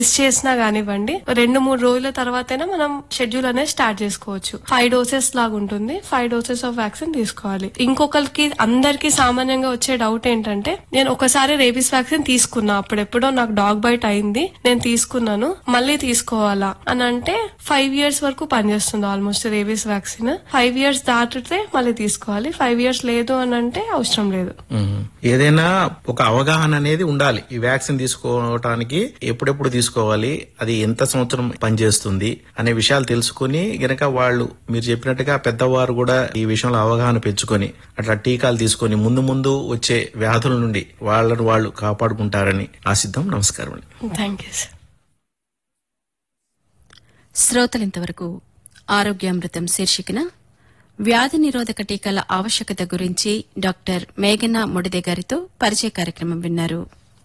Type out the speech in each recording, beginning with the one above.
Miss చేసినా కానివ్వండి రెండు మూడు రోజుల తర్వాతనే మనం షెడ్యూల్ అనేది స్టార్ట్ చేసుకోవచ్చు ఫైవ్ డోసెస్ లాగా ఉంటుంది ఫైవ్ డోసెస్ ఆఫ్ వ్యాక్సిన్ తీసుకోవాలి ఇంకొకరికి అందరికి సామాన్యంగా వచ్చే డౌట్ ఏంటంటే నేను ఒకసారి రేబీస్ వ్యాక్సిన్ తీసుకున్నా అప్పుడెప్పుడో నాకు డాగ్ బైట్ అయింది నేను తీసుకున్నాను మళ్ళీ తీసుకోవాలా అని అంటే ఫైవ్ ఇయర్స్ వరకు పనిచేస్తుంది almost rabies vaccine five years దాటితే మళ్ళీ తీసుకోవాలి ఫైవ్ ఇయర్స్ లేదు అని అంటే అవసరం లేదు మ్మ్. ఏదైనా ఒక అవగాహన అనేది ఉండాలి ఈ వ్యాక్సిన్ తీసుకోవటానికి ఎప్పుడెప్పుడు తీసుకోవాలి అది ఎంత సంవత్సరం పనిచేస్తుంది అనే విషయాలు తెలుసుకుని గనక వాళ్ళు మీరు చెప్పినట్టుగా పెద్దవారు కూడా ఈ విషయంలో అవగాహన పెంచుకొని అట్లా టీకాలు తీసుకొని ముందు ముందు వచ్చే వ్యాధుల నుండి వాళ్ళను వాళ్ళు కాపాడుకుంటారని ఆశిద్దాం నమస్కారం అండి థ్యాంక్ యూ సార్ శ్రోతలింతవరకు ఆరోగ్యామృతం శీర్షికన వ్యాధి నిరోధక టీకాల ఆవశ్యకత గురించి డాక్టర్ మేఘనా మొడిదే గారితో పరిచయ కార్యక్రమం విన్నారు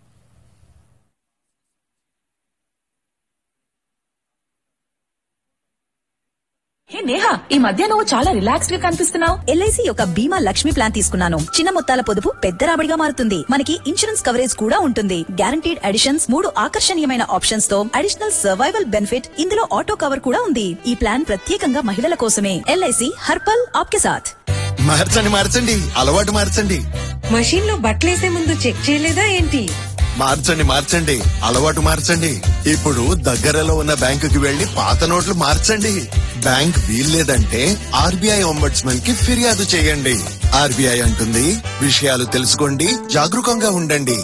హే నేహా ఈ మధ్య నువ్వు చాలా రిలాక్స్డ్ గా కనిపిస్తున్నావు ఎల్ఐసి యొక్క బీమా లక్ష్మి ప్లాన్ తీసుకున్నాను చిన్న మొత్తాల పొదుపు పెద్ద రాబడిగా మారుతుంది మనకి ఇన్సూరెన్స్ కవరేజ్ కూడా ఉంటుంది గ్యారంటీడ్ అడిషన్స్ మూడు ఆకర్షణీయమైన ఆప్షన్స్ తో అడిషనల్ సర్వైవల్ బెనిఫిట్ ఇందులో ఆటో కవర్ కూడా ఉంది ఈ ప్లాన్ ప్రత్యేకంగా మహిళల కోసమే ఎల్ఐసి హర్పల్ ఆప్కే సాథ్ మార్చండి మార్చండి అలవాటు మార్చండి మషీన్ లో బట్టలేసే ముందు చెక్ చేయలేదా ఏంటి మార్చండి మార్చండి అలవాటు మార్చండి ఇప్పుడు దగ్గరలో ఉన్న బ్యాంకుకి వెళ్లి పాత నోట్లు మార్చండి బ్యాంక్ వీల్లేదంటే ఆర్బీఐ ఒంబడ్స్మన్ కి ఫిర్యాదు చేయండి ఆర్బీఐ అంటుంది విషయాలు తెలుసుకోండి జాగరూకంగా ఉండండి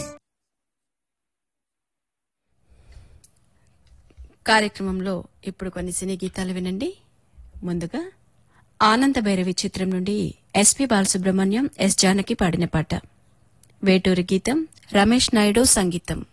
కార్యక్రమంలో ఇప్పుడు కొన్ని సినీ గీతాలు వినండి ముందుగా ఆనంద భైరవి చిత్రం నుండి ఎస్పి బాలసుబ్రహ్మణ్యం ఎస్ జానకి పాడిన పాట వేటూరి గీతం రమేష్ నాయుడు సంగీతం